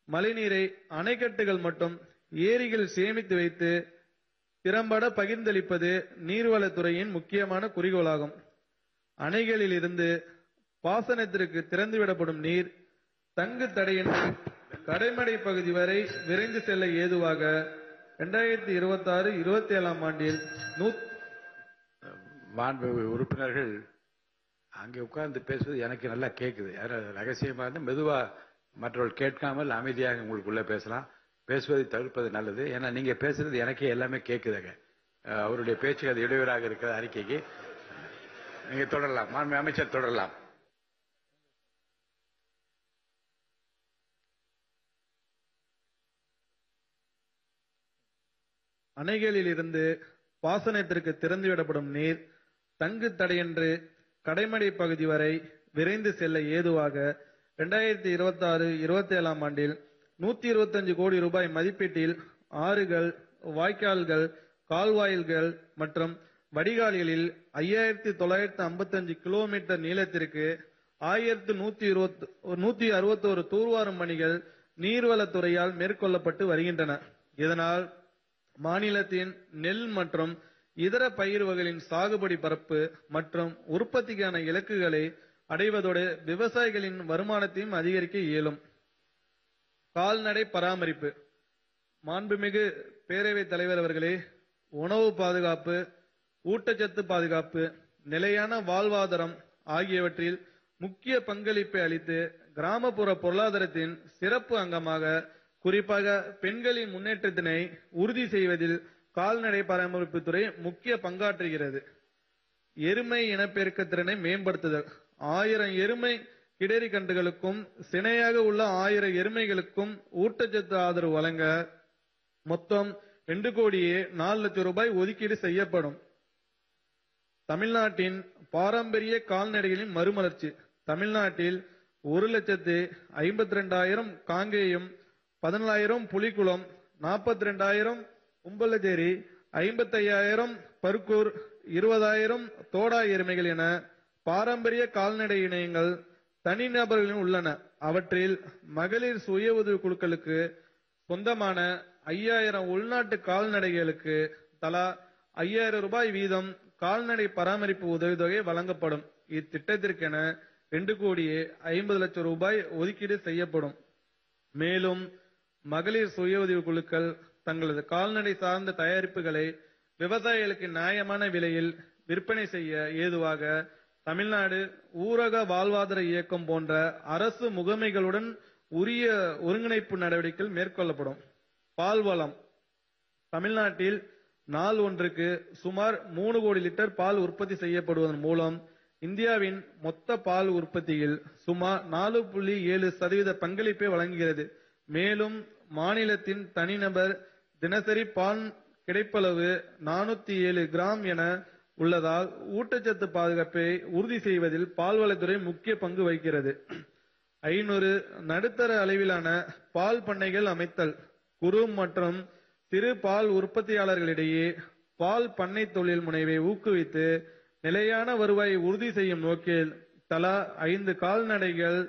மழைநீரை அணைக்கட்டுகள் மற்றும் ஏரிகள் சேமித்து வைத்து திறம்பட பகிர்ந்தளிப்பது நீர்வளத்துறையின் முக்கியமான குறிக்கோளாகும் அணைகளில் இருந்து பாசனத்திற்கு திறந்துவிடப்படும் நீர் தங்கு தடையின்றி கடைமடை பகுதி வரை விரைந்து செல்ல ஏதுவாக இரண்டாயிரத்தி இருபத்தி ஆறு இருபத்தி ஏழாம் ஆண்டில் நூத் மாண்பு உறுப்பினர்கள் அங்கே உட்கார்ந்து பேசுவது எனக்கு நல்லா கேட்குது யாரும் ரகசியமா இருந்து மெதுவா மற்றவர்கள் கேட்காமல் அமைதியாக உங்களுக்குள்ள பேசலாம் பேசுவதை தவிர்ப்பது நல்லது ஏன்னா நீங்க பேசுறது எனக்கே எல்லாமே கேட்குதுங்க அஹ் அவருடைய பேச்சுக்கு அது இடையூறாக இருக்கிற அறிக்கைக்கு நீங்க தொடரலாம் மாண்பு அமைச்சர் தொடரலாம் அணைகளில் இருந்து பாசனத்திற்கு திறந்துவிடப்படும் நீர் தங்கு தடையின்றி கடைமடை பகுதி வரை விரைந்து செல்ல ஏதுவாக இரண்டாயிரத்தி இருபத்தி ஆறு இருபத்தி ஏழாம் ஆண்டில் நூத்தி இருபத்தஞ்சு கோடி ரூபாய் மதிப்பீட்டில் ஆறுகள் வாய்க்கால்கள் கால்வாயில்கள் மற்றும் வடிகால்களில் ஐயாயிரத்தி தொள்ளாயிரத்தி ஐம்பத்தஞ்சு கிலோமீட்டர் நீளத்திற்கு ஆயிரத்தி நூத்தி இருபத்தி நூத்தி அறுபத்தோரு தூர்வாரும் பணிகள் நீர்வளத்துறையால் மேற்கொள்ளப்பட்டு வருகின்றன இதனால் மாநிலத்தின் நெல் மற்றும் இதர பயிர் வகைகளின் சாகுபடி பரப்பு மற்றும் உற்பத்திக்கான இலக்குகளை அடைவதோடு விவசாயிகளின் வருமானத்தையும் அதிகரிக்க இயலும் கால்நடை பராமரிப்பு மாண்புமிகு பேரவைத் தலைவர் அவர்களே உணவு பாதுகாப்பு ஊட்டச்சத்து பாதுகாப்பு நிலையான வாழ்வாதாரம் ஆகியவற்றில் முக்கிய பங்களிப்பை அளித்து கிராமப்புற பொருளாதாரத்தின் சிறப்பு அங்கமாக குறிப்பாக பெண்களின் முன்னேற்றத்தினை உறுதி செய்வதில் கால்நடை பராமரிப்பு துறை முக்கிய பங்காற்றுகிறது எருமை இனப்பெருக்க திறனை மேம்படுத்துதல் ஆயிரம் எருமை கிடரி கன்றுகளுக்கும் சினையாக உள்ள ஆயிரம் எருமைகளுக்கும் ஊட்டச்சத்து ஆதரவு வழங்க மொத்தம் ரெண்டு கோடியே நாலு லட்சம் ரூபாய் ஒதுக்கீடு செய்யப்படும் தமிழ்நாட்டின் பாரம்பரிய கால்நடைகளின் மறுமலர்ச்சி தமிழ்நாட்டில் ஒரு லட்சத்து ஐம்பத்தி ரெண்டாயிரம் காங்கேயம் பதினாலாயிரம் புலிக்குளம் நாற்பத்தி ரெண்டாயிரம் உம்பலச்சேரி ஐம்பத்தையாயிரம் பருக்கூர் இருபதாயிரம் தோடா எருமைகள் என பாரம்பரிய கால்நடை இணையங்கள் தனிநபர்களின் உள்ளன அவற்றில் மகளிர் சுய உதவி குழுக்களுக்கு சொந்தமான ஐயாயிரம் உள்நாட்டு கால்நடைகளுக்கு தலா ஐயாயிரம் ரூபாய் வீதம் கால்நடை பராமரிப்பு உதவித்தொகை வழங்கப்படும் இத்திட்டத்திற்கென ரெண்டு கோடியே ஐம்பது லட்சம் ரூபாய் ஒதுக்கீடு செய்யப்படும் மேலும் மகளிர் சுய உதவி குழுக்கள் தங்களது கால்நடை சார்ந்த தயாரிப்புகளை விவசாயிகளுக்கு நியாயமான விலையில் விற்பனை செய்ய ஏதுவாக தமிழ்நாடு ஊரக வாழ்வாதார இயக்கம் போன்ற அரசு முகமைகளுடன் உரிய ஒருங்கிணைப்பு நடவடிக்கைகள் மேற்கொள்ளப்படும் பால்வளம் தமிழ்நாட்டில் நாள் ஒன்றுக்கு சுமார் மூணு கோடி லிட்டர் பால் உற்பத்தி செய்யப்படுவதன் மூலம் இந்தியாவின் மொத்த பால் உற்பத்தியில் சுமார் நாலு புள்ளி ஏழு சதவீத பங்களிப்பை வழங்குகிறது மேலும் மாநிலத்தின் தனிநபர் தினசரி பால் கிடைப்பளவு நானூத்தி ஏழு கிராம் என உள்ளதால் ஊட்டச்சத்து பாதுகாப்பை உறுதி செய்வதில் பால்வளத்துறை முக்கிய பங்கு வகிக்கிறது ஐநூறு நடுத்தர அளவிலான பால் பண்ணைகள் அமைத்தல் குறு மற்றும் சிறு பால் உற்பத்தியாளர்களிடையே பால் பண்ணை தொழில் முனைவை ஊக்குவித்து நிலையான வருவாயை உறுதி செய்யும் நோக்கில் தலா ஐந்து கால்நடைகள்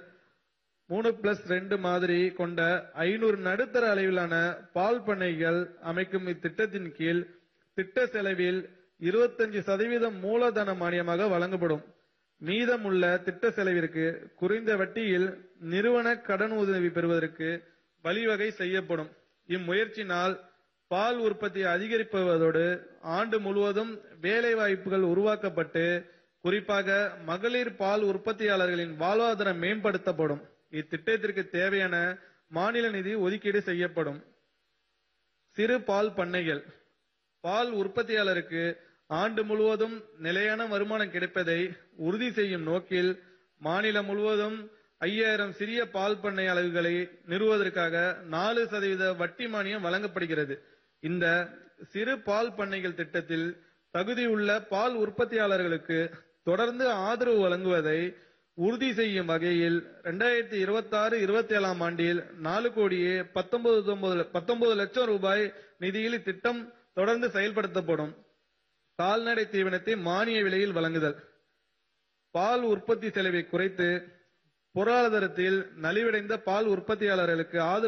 மூணு பிளஸ் ரெண்டு மாதிரி கொண்ட ஐநூறு நடுத்தர அளவிலான பால் பண்ணைகள் அமைக்கும் இத்திட்டத்தின் கீழ் திட்ட செலவில் இருபத்தஞ்சு சதவீதம் மூலதன மானியமாக வழங்கப்படும் மீதமுள்ள திட்ட செலவிற்கு குறைந்த வட்டியில் நிறுவன கடன் உதவி பெறுவதற்கு வழிவகை செய்யப்படும் இம்முயற்சினால் பால் உற்பத்தி அதிகரிப்பதோடு ஆண்டு முழுவதும் வேலை வாய்ப்புகள் உருவாக்கப்பட்டு குறிப்பாக மகளிர் பால் உற்பத்தியாளர்களின் வாழ்வாதாரம் மேம்படுத்தப்படும் இத்திட்டத்திற்கு தேவையான மாநில நிதி ஒதுக்கீடு செய்யப்படும் சிறு பால் பண்ணைகள் பால் உற்பத்தியாளருக்கு ஆண்டு முழுவதும் நிலையான வருமானம் கிடைப்பதை உறுதி செய்யும் நோக்கில் மாநிலம் முழுவதும் ஐயாயிரம் சிறிய பால் பண்ணை அலகுகளை நிறுவுவதற்காக நாலு சதவீத வட்டி மானியம் வழங்கப்படுகிறது இந்த சிறு பால் பண்ணைகள் திட்டத்தில் தகுதியுள்ள பால் உற்பத்தியாளர்களுக்கு தொடர்ந்து ஆதரவு வழங்குவதை உறுதி செய்யும் வகையில் இரண்டாயிரத்தி இருபத்தி ஆறு இருபத்தி ஏழாம் ஆண்டில் நாலு கோடியே பத்தொன்பது பத்தொன்பது லட்சம் ரூபாய் நிதியில் இத்திட்டம் தொடர்ந்து செயல்படுத்தப்படும் கால்நடை தீவனத்தை மானிய விலையில் வழங்குதல் பால் உற்பத்தி செலவை குறைத்து பொருளாதாரத்தில் நலிவடைந்த பால் உற்பத்தியாளர்களுக்கு ஆதரவு